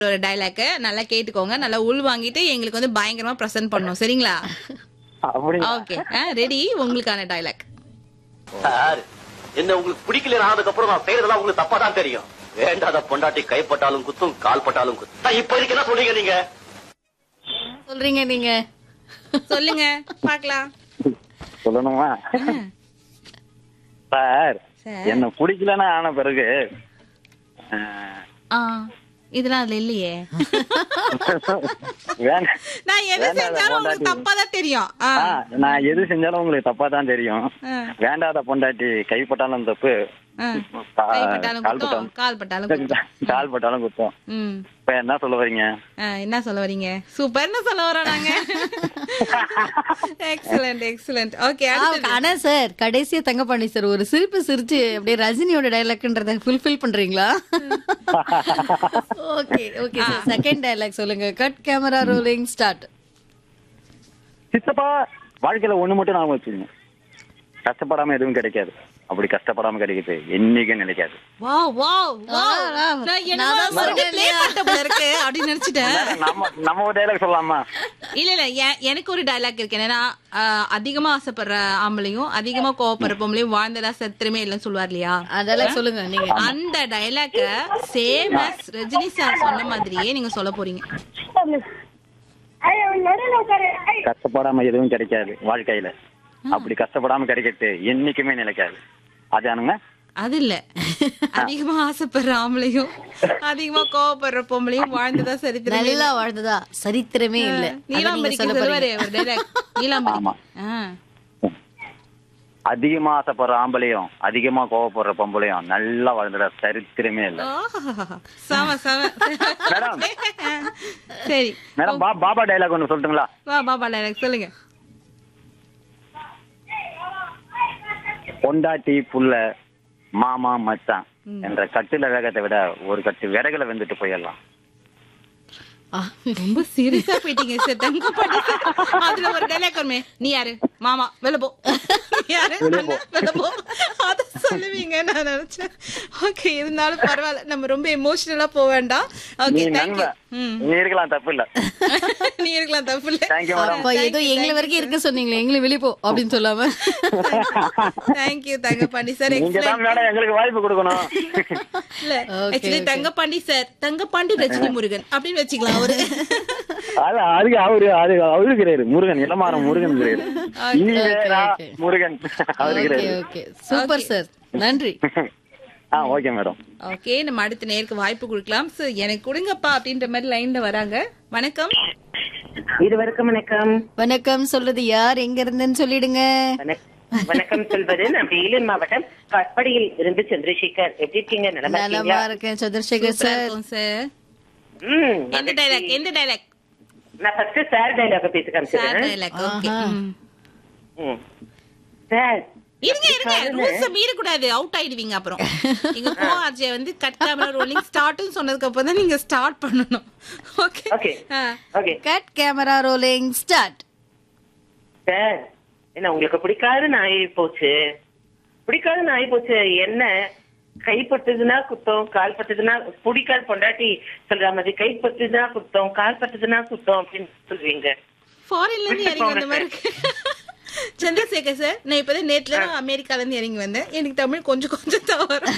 ஒரு டைலாக் நல்லா கேட்டுக்கோங்க நல்லா உள் வாங்கிட்டு எங்களுக்கு வந்து பயங்கரமா பிரசன்ட் பண்ணணும் சரிங்களா அப்படி ஓகே ரெடி உங்களுக்கான டைலாக் சார் என்ன உங்களுக்கு பிடிக்கல ஆனதுக்கு அப்புறம் நான் செய்யறதெல்லாம் உங்களுக்கு தப்பா தான் தெரியும் வேண்டாத பொண்டாட்டி கைப்பட்டாலும் குத்தும் கால் பட்டாலும் குத்தும் நான் இப்ப இதுக்கு என்ன சொல்றீங்க நீங்க சொல்றீங்க நீங்க சொல்லுங்க பாக்கலாம் சொல்லணுமா சார் சார். என்ன பிடிக்கலன்னா ஆன பிறகு அஹ், ஆ இதெல்லாம் அதுல இல்லையே வேண்டாம் நான் எது வேண்டாத செஞ்சாலும் உங்களுக்கு பொண்டாட்டி. தப்பா தான் தெரியும் ஆ. ஆ, நான் எது செஞ்சாலும் உங்களுக்கு தப்பா தான் தெரியும் ஆ. வேண்டாத பொண்டாட்டி கைப்பட்டாலும் தப்பு ஆ. கா- கைப்பட்டாலும் கால் குத்தம் பட்டாலும் கால் பட்டாலும் குத்தம் கால் பட்டாலும் குத்தம் ம் இப்ப என்ன சொல்ல வரீங்க ஆ, என்ன சொல்ல வரீங்க சூப்பர்னு சொல்ல வரோம் நாங்க எக்ஸலண்ட் எக்ஸலண்ட் ஓகே ஆனா சார் கடைசியா தங்கப்பாண்டி சார் ஒரு சிரிப்பு சிரிச்சு அப்படியே ரஜினியோட டைலாக்ன்றத ஃபுல்ஃபில் பண்றீங்களா okay okay sir second dialogue சொல்லுங்க கட் கேமரா ரோலிங் ஸ்டார்ட் சித்தப்பா வாழ்க்கையில ஒண்ணு மட்டும் ஞாபகம் வச்சுக்கோங்க கஷ்டப்படாம எதுவும் கிடைக்காது அப்படி கஷ்டப்படாம கிடைக்குது என்னைக்கும் நினைக்காது வாவ் வாவ் வாவ் ஆ, ஆ. நான் என்ன நான் தான் மறுபடியும் ப்ளே சொன்னேன் பண்ணிட்ட போல இருக்கு அப்படின்னு நினைச்சிட்டேன் நம்ம நம்ம ஒரு டைலாக் சொல்லலாமா இல்ல இல்ல எ- எனக்கு ஒரு டயலாக் இருக்கு என்னன்னா ஆ, அதிகமா ஆசைப்படுற ஆம்பளையும் அதிகமா கோவப்படுற பொம்பளையும் வாழ்ந்ததா சத்திரமே இல்லைன்னு சொல்லுவார் இல்லையா அதெல்லாம் சொல்லுங்க நீங்க அந்த டயலாக்க சேம் ரஜினி சார் சொன்ன மாதிரியே நீங்க சொல்ல போறீங்க கஷ்டப்படாம எதுவும் கிடைக்காது வாழ்க்கையில அப்படி கஷ்டப்படாம கிடைக்கிறது என்னைக்குமே நிலைக்காது அதானுங்க அது இல்ல அதிகமா ஆசைப்படுற ஆம்பளையும் அதிகமா கோவப்படுற பொம்பளையும் வாழ்ந்ததா சரித்திரமே நல்லா வாழ்ந்ததா சரித்திரமே இல்ல அத நீங்க நீலாம்பரிக்கு சொல்ல சொல்லுவாரு போறீங்க. ஒரு டைலாக் நீலாம்பரி ஆமா. ஆ. அதிகமா ஆசைப்படுற ஆம்பளையும் அதிகமா கோவப்படுற பொம்பளையும் நல்லா வாழ்ந்துட சரித்திரமே இல்ல ஆஹ், செம செம மேடம் சரி மேடம் பா- பாபா டைலாக் ஒண்ணு சொல்லட்டுங்களா வா பாபா டைலாக் சொல்லுங்க பொண்டாட்டி புள்ள மாமா மச்சான் என்ற கட்டுல வேகத்தை விட ஒரு கட்டு விறகுல வெந்துட்டு போயிடலாம் ஆ, ரொம்ப சீரியஸா போயிட்டீங்க சார் தங்க பாட்டி அதுல ஒரு டைலாக் வருமே நீ யாரு மாமா வெளில போ நீ யாரு அண்ணா, வெளில போ அத சொல்லுவீங்க நான் நினைச்சேன் ஓகே இருந்தாலும் பரவாயில்ல நம்ம ரொம்ப எமோஷனலா போக வேண்டாம் நீ ஓகே தேங்க்யூ நன்மை நீ இருக்கலாம் தப்பு இல்ல நீ இருக்கலாம் தப்பு இல்ல தேங்க்யூ மேடம் அப்ப ஏதோ எங்களை வரைக்கும் இருக்க சொன்னீங்களே எங்களை வெளிய போ அப்படின்னு சொல்லாம தேங்க்யூ தங்கப்பாண்டி சார் நீங்க தான் எக்ஸலன்ட் மேடம் எங்களுக்கு வாய்ப்பு கொடுக்கணும் இல்ல Okay, actually okay. Thangapandi sir Thangapandi Rajini Murugan அப்படின்னு வச்சுக்கலாம் அவரு அது அதுக்கு அவரு அது அவரு கிடையாது முருகன் இளமாறம் முருகன் கிடையாது இனி Okay, வேறா okay. முருகன் அவரு ஓகே கிடையாது ஓகே சூப்பர் சார் நன்றி ஆ ஓகே மேடம் ஓகே நம்ம அடுத்த நேருக்கு வாய்ப்பு கொடுக்கலாம் சார் எனக்கு கொடுங்கப்பா அப்படின்ற மாதிரி லைன்ல வராங்க வணக்கம் இருவருக்கும் வணக்கம் வணக்கம் சொல்றது யார் எங்க இருந்துன்னு சொல்லிடுங்க வணக்- வணக்கம் சொல்வது நான் வேலூர் மாவட்டம் காட்பாடியில் இருந்து சந்திரசேகர் எப்படி இருக்கீங்க நலமா நலமா இருக்கீங்களா இருக்கேன் சந்திரசேகர் சூப்பரா சார் இருக்கும் சார் ம், எந்த டைலாக் எந்த டைலாக் நான் ஃபர்ஸ்ட் சார் டைலாக பேச சார் காமிச்சிடுறேன் டைலாக் ஓகே ஆஹா. ம். சார் இருங்க இருங்க ரூல்ஸ் மீறக்கூடாது அவுட் ஆயிடுவீங்க அப்புறம் எங்க கோ ஆர்ஜே வந்து கட் கேமரா ரோலிங் ஸ்டார்ட்னு சொன்னதுக்கு அப்புறம் தான் நீங்க ஸ்டார்ட் பண்ணணும் okay okay okay cut camera rolling start sir என்ன உங்களுக்கு பிடிக்காத நாய் போச்சு பிடிக்காத நாய் போச்சு என்ன கைப்பட்டதுன்னா குத்தம் கால் பட்டதுன்னா பிடிக்காத பொண்டாட்டி சொல்ற மாதிரி கைப்பட்டதுன்னா குத்தம் கால் பட்டதுன்னா குத்தம் அப்படின்னு சொல்லுவீங்க ஃபாரின்ல இருந்து இறங்கி வந்த மாதிரி இருக்கு சந்திரசேகர் சார் நான் இப்பதான் நேத்துல தான் அமெரிக்கால இருந்து இறங்கி வந்தேன் எனக்கு தமிழ் கொஞ்சம் கொஞ்சம் தான் வரும்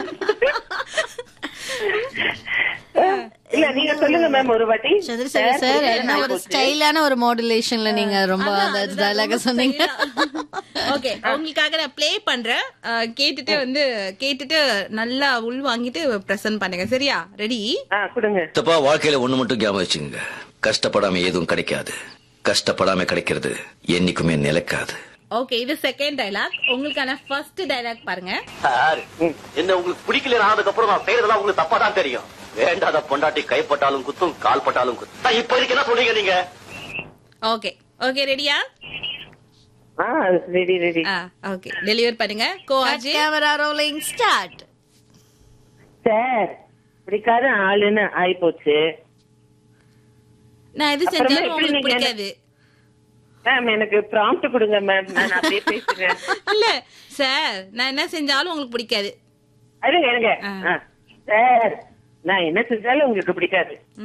இல்ல நீங்க சொல்லுங்க மேம் ஒரு வாட்டி சந்திரசேகர் சார் என்ன ஒரு ஸ்டைலான ஒரு மாடுலேஷன்ல நீங்க ரொம்ப அந்த டைலாக சொன்னீங்க ஓகே உங்களுக்காக நான் ப்ளே பண்றேன் அஹ், கேட்டுட்டு வந்து கேட்டுட்டு நல்லா உள் வாங்கிட்டு பிரசன்ட் பண்ணுங்க சரியா ரெடி ஆ கொடுங்க தப்பா வாழ்க்கையில ஒண்ணு மட்டும் ஞாபகம் வச்சுங்க கஷ்டப்படாம எதுவும் கிடைக்காது கஷ்டப்படாம கிடைக்கிறது என்னைக்குமே நிலைக்காது ஓகே இது செகண்ட் டைலாக் உங்களுக்கான ஃபர்ஸ்ட் டைலாக் பாருங்க சார் என்ன உங்களுக்கு பிடிக்கல ஆனதுக்கு அப்புறம் நான் செய்யறதெல்லாம் உங்களுக்கு தப்பா தான் தெரியும் வேண்டாத பொண்டாட்டி கைப்பட்டாலும் குத்தும் கால் பட்டாலும் குத்தும் நான் இப்ப இதுக்கு என்ன சொல்றீங்க நீங்க ஓகே ஓகே ரெடியா ஆ ரெடி ரெடி ஆ ஓகே டெலிவர் பண்ணுங்க go cut RJ camera rolling start sir பிடிக்காத ஆளுன்னு ஆயி போச்சு நான் எது அப்புறமா செஞ்சாலும் எப்படி உங்களுக்கு நீங்க பிடிக்காது மேம் எனக்கு ப்ராம்ப்ட் கொடுங்க மேம் நான் அப்படியே பேசுறேன் இல்ல சார் நான் என்ன செஞ்சாலும் உங்களுக்கு பிடிக்காது இருங்க இருங்க ஆ. ஆ. சார் நான் என்ன செஞ்சாலும் உங்களுக்கு பிடிக்காது